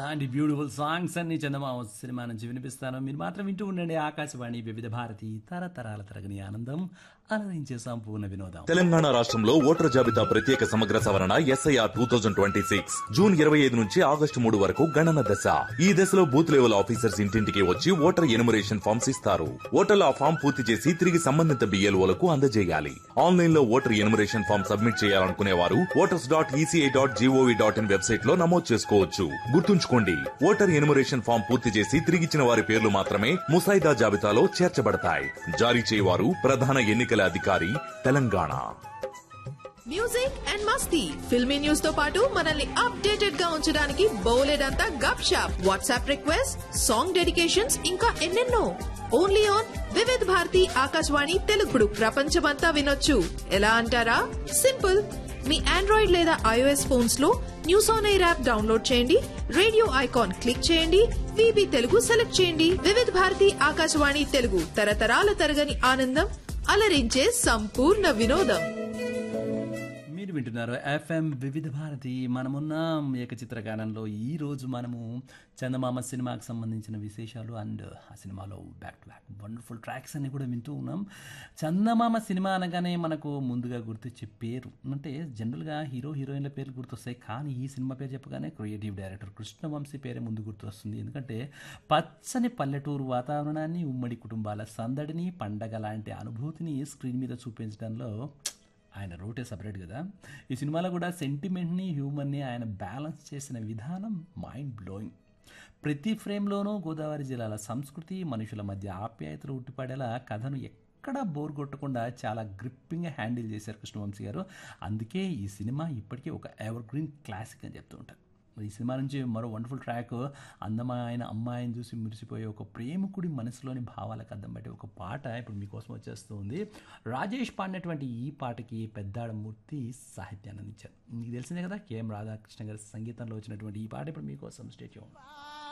అలాంటి beautiful songs అన్ని చందమామ cinema నుంచి వినిపిస్తాను మీరు మాత్రం వింటూ ఉండండి ఆకాశవాణి వివిధ భారతి తరతరాల తరగని ఆనందం అలరించే సంపూర్ణ వినోదం తెలంగాణ రాష్ట్రంలో ఓటర్ జాబితా ప్రత్యేక సమగ్ర సవరణ SIR two thousand twenty six June ఇరవై ఐదు నుంచి ఆగస్టు మూడు వరకు గణన దశ ఈ దశలో బూత్ లెవెల్ ఆఫీసర్స్ ఇంటింటికి వచ్చి ఓటర్ ఎనుమరేషన్ ఫామ్స్ ఇస్తారు ఓటర్లు ఆ ఫామ్ పూర్తి చేసి తిరిగి సంబంధిత బిఎల్ఓలకు అందజేయాలి ఆన్లైన్ లో ఓటర్ ఎనుమరేషన్ ఫామ్ సబ్మిట్ చేయాలనుకునే వారు voters dot ECI dot GOV dot in website లో నమోదు చేసుకోవచ్చు గుర్తుంచుకోండి ఓటర్ ఎనుమరేషన్ ఫామ్ పూర్తి చేసి తిరిగిచ్చిన వారి పేర్లు మాత్రమే ముసాయిదా జాబితాలో చేర్చబడతాయి జారీ చేయవారు ప్రధాన ఎన్నికల అధికారి తెలంగాణ మ్యూజిక్ అండ్ మస్తీ ఫిల్మీ న్యూస్ తో పాటు మనల్ని అప్డేటెడ్ గా ఉంచడానికి బోలెడంతా Gup Shap WhatsApp request song dedications ఇంకా ఎన్నెన్నో ఓన్లీ ఆన్ వివిధ్ భారతి ఆకాశవాణి తెలుగుడు ప్రపంచమంతా వినొచ్చు ఎలా అంటారా సింపుల్ మీ ఆండ్రాయిడ్ లేదా ఐఓఎస్ ఫోన్స్ లో news on air app download చేయండి రేడియో ఐకాన్ క్లిక్ చేయండి విబి తెలుగు సెలెక్ట్ చేయండి వివిధ్ భారతి ఆకాశవాణి తెలుగు తరతరాల తరగని ఆనందం అలరించే సంపూర్ణ వినోదం మీరు వింటున్నారు ఎఫ్ఎం వివిధ భారతి మనమున్నాం ఏకచిత్ర గానంలో ఈ రోజు మనము చందమామ సినిమాకి సంబంధించిన విశేషాలు అండ్ ఆ సినిమాలో back to back wonderful tracks అన్ని కూడా వింటూ ఉన్నాం చందమామ సినిమా అనగానే మనకు ముందుగా గుర్తొచ్చే పేరు అంటే జనరల్గా హీరో హీరోయిన్ల పేర్లు గుర్తొస్తాయి కానీ ఈ సినిమా పేరు చెప్పగానే క్రియేటివ్ డైరెక్టర్ కృష్ణవంశీ పేరే ముందు గుర్తొస్తుంది ఎందుకంటే పచ్చని పల్లెటూరు వాతావరణాన్ని ఉమ్మడి కుటుంబాల సందడిని పండగ లాంటి అనుభూతిని స్క్రీన్ మీద చూపించడంలో ఆయన రూటే సపరేట్ కదా ఈ సినిమాలో కూడా సెంటిమెంట్ని హ్యూమన్ని ఆయన బ్యాలెన్స్ చేసిన విధానం మైండ్ బ్లోయింగ్ ప్రతి ఫ్రేమ్లోనూ గోదావరి జిల్లాల సంస్కృతి మనుషుల మధ్య ఆప్యాయతలు ఉట్టిపడేలా కథను ఎక్కడా బోర్ కొట్టకుండా చాలా గ్రిప్పింగ్గా హ్యాండిల్ చేశారు కృష్ణవంశీ గారు అందుకే ఈ సినిమా ఇప్పటికీ ఒక ఎవర్ గ్రీన్ క్లాసిక్ అని చెప్తూ ఉంటారు మరి ఈ సినిమా నుంచి మరో వండర్ఫుల్ ట్రాక్ అందమైన అమ్మాయిని చూసి మురిసిపోయే ఒక ప్రేమికుడి మనసులోని భావాలకు అర్థం పట్టే ఒక పాట ఇప్పుడు మీకోసం వచ్చేస్తుంది రాజేష్ పాడినటువంటి ఈ పాటకి పెద్దాడమూర్తి సాహిత్యాన్ని అందించారు మీకు తెలిసిందే కదా కేఎం రాధాకృష్ణ గారి సంగీతంలో వచ్చినటువంటి ఈ పాట ఇప్పుడు మీకోసం స్టేట్యూన్